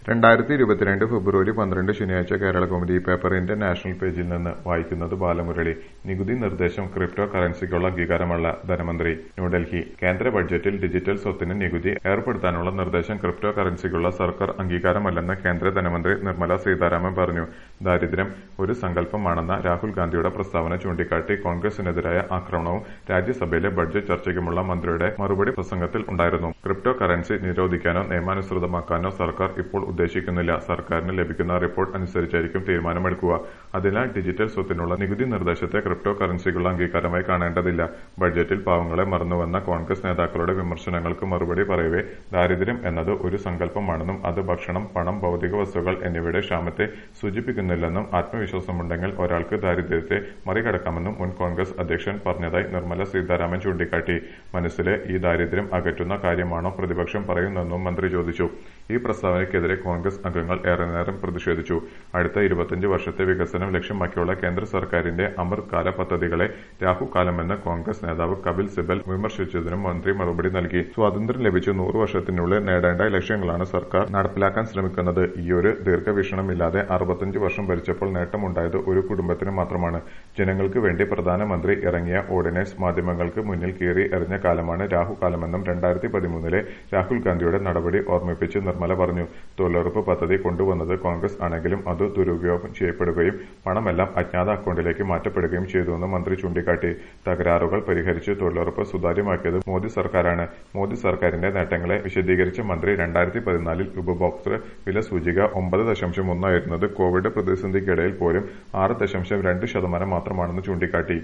രണ്ടായിരത്തി ഇരുപത്തിരണ്ട് ഫെബ്രുവരി പന്ത്രണ്ട് ശനിയാഴ്ച കേരളകൗമുദി പേപ്പറിന്റെ നാഷണൽ പേജിൽ നിന്ന് വായിക്കുന്നത് ബാലമുരളി നികുതി നിർദ്ദേശം ക്രിപ്റ്റോ കറൻസിക്കുള്ള അംഗീകാരമല്ല ധനമന്ത്രി ന്യൂഡൽഹി കേന്ദ്ര ബഡ്ജറ്റിൽ ഡിജിറ്റൽ സ്വത്തിന് നികുതി ഏർപ്പെടുത്താനുള്ള നിർദ്ദേശം ക്രിപ്റ്റോ കറൻസിക്കുള്ള സർക്കാർ അംഗീകാരമല്ലെന്ന് കേന്ദ്ര ധനമന്ത്രി നിർമ്മല സീതാരാമൻ പറഞ്ഞു ദാരിദ്ര്യം ഒരു സങ്കല്പമാണെന്ന രാഹുൽ ഗാന്ധിയുടെ പ്രസ്താവന ചൂണ്ടിക്കാട്ടി കോൺഗ്രസിനെതിരായ ആക്രമണവും രാജ്യസഭയിലെ ബഡ്ജറ്റ് ചർച്ചയ്ക്കുമുള്ള മന്ത്രിയുടെ മറുപടി പ്രസംഗത്തിൽ ഉണ്ടായിരുന്നു ക്രിപ്റ്റോ കറൻസി നിരോധിക്കാനോ നിയമാനുസൃതമാക്കാനോ സർക്കാർ ഇപ്പോൾ ഉദ്ദേശിക്കുന്നില്ല സർക്കാരിന് ലഭിക്കുന്ന റിപ്പോർട്ട് അനുസരിച്ചായിരിക്കും തീരുമാനമെടുക്കുക അതിനാൽ ഡിജിറ്റൽ സ്വത്തിനുള്ള നികുതി നിർദ്ദേശത്തെ ക്രിപ്റ്റോ കറൻസിക്കുള്ള അംഗീകാരമായി കാണേണ്ടതില്ല ബഡ്ജറ്റിൽ പാവങ്ങളെ മറന്നുവെന്ന കോൺഗ്രസ് നേതാക്കളുടെ വിമർശനങ്ങൾക്ക് മറുപടി പറയവെ ദാരിദ്ര്യം എന്നത് ഒരു സങ്കല്പമാണെന്നും അത് ഭക്ഷണം പണം ഭൗതിക വസ്തുക്കൾ എന്നിവയുടെ ക്ഷാമത്തെ സൂചിപ്പിക്കുന്നില്ലെന്നും ആത്മവിശ്വാസമുണ്ടെങ്കിൽ ഒരാൾക്ക് ദാരിദ്ര്യത്തെ മറികടക്കാമെന്നും മുൻ കോൺഗ്രസ് അധ്യക്ഷൻ പറഞ്ഞതായി നിർമ്മല സീതാരാമൻ ചൂണ്ടിക്കാട്ടി മനസ്സിലെ ഈ ദാരിദ്ര്യം അകറ്റുന്ന കാര്യമാണോ പ്രതിപക്ഷം പറയുന്നതെന്നും മന്ത്രി ചോദിച്ചു ഈ പ്രസ്താവനയ്ക്കെതിരെ കോൺഗ്രസ് അംഗങ്ങൾ ഏറെ നേരം പ്രതിഷേധിച്ചു അടുത്ത ഇരുപത്തിയഞ്ച് വർഷത്തെ വികസനം ലക്ഷ്യമാക്കിയുള്ള കേന്ദ്ര സർക്കാരിന്റെ അമൃത് കാല പദ്ധതികളെ രാഹുകാലമെന്ന് കോൺഗ്രസ് നേതാവ് കപിൽ സിബൽ വിമർശിച്ചതിനും മന്ത്രി മറുപടി നൽകി സ്വാതന്ത്ര്യം ലഭിച്ച് നൂറ് വർഷത്തിനുള്ളിൽ നേടേണ്ട ലക്ഷ്യങ്ങളാണ് സർക്കാർ നടപ്പിലാക്കാൻ ശ്രമിക്കുന്നത് ഈയൊരു ദീർഘവീക്ഷണമില്ലാതെ അറുപത്തിയഞ്ച് വർഷം ഭരിച്ചപ്പോൾ നേട്ടമുണ്ടായത് ഒരു കുടുംബത്തിന് മാത്രമാണ് ജനങ്ങൾക്ക് വേണ്ടി പ്രധാനമന്ത്രി ഇറങ്ങിയ ഓർഡിനൻസ് മാധ്യമങ്ങൾക്ക് മുന്നിൽ കീറി എറിഞ്ഞ കാലമാണ് രാഹുകാലമെന്നും രണ്ടായിരത്തി പതിമൂന്നിലെ രാഹുൽ ഗാന്ധിയുടെ നടപടി ഓർമ്മിപ്പിച്ച് നിർമ്മല പറഞ്ഞു തൊഴിലുറപ്പ് പദ്ധതി കൊണ്ടുവന്നത് കോൺഗ്രസ് ആണെങ്കിലും അത് ദുരുപയോഗം ചെയ്യപ്പെടുകയും പണമെല്ലാം അജ്ഞാത അക്കൌണ്ടിലേക്ക് മാറ്റപ്പെടുകയും ചെയ്തുവെന്ന് മന്ത്രി ചൂണ്ടിക്കാട്ടി തകരാറുകൾ പരിഹരിച്ച് തൊഴിലുറപ്പ് സുതാര്യമാക്കിയത് മോദി സർക്കാരാണ് മോദി സർക്കാരിന്റെ നേട്ടങ്ങളെ വിശദീകരിച്ച മന്ത്രി രണ്ടായിരത്തി പതിനാലിൽ ഉപഭോക്തൃ വില സൂചിക ഒമ്പത് ദശാംശം ഒന്നായിരുന്നത് കോവിഡ് പ്രതിസന്ധിക്കിടയിൽ പോലും ആറ് ദശാംശം രണ്ട് ശതമാനം മാത്രമാണെന്ന് ചൂണ്ടിക്കാട്ടി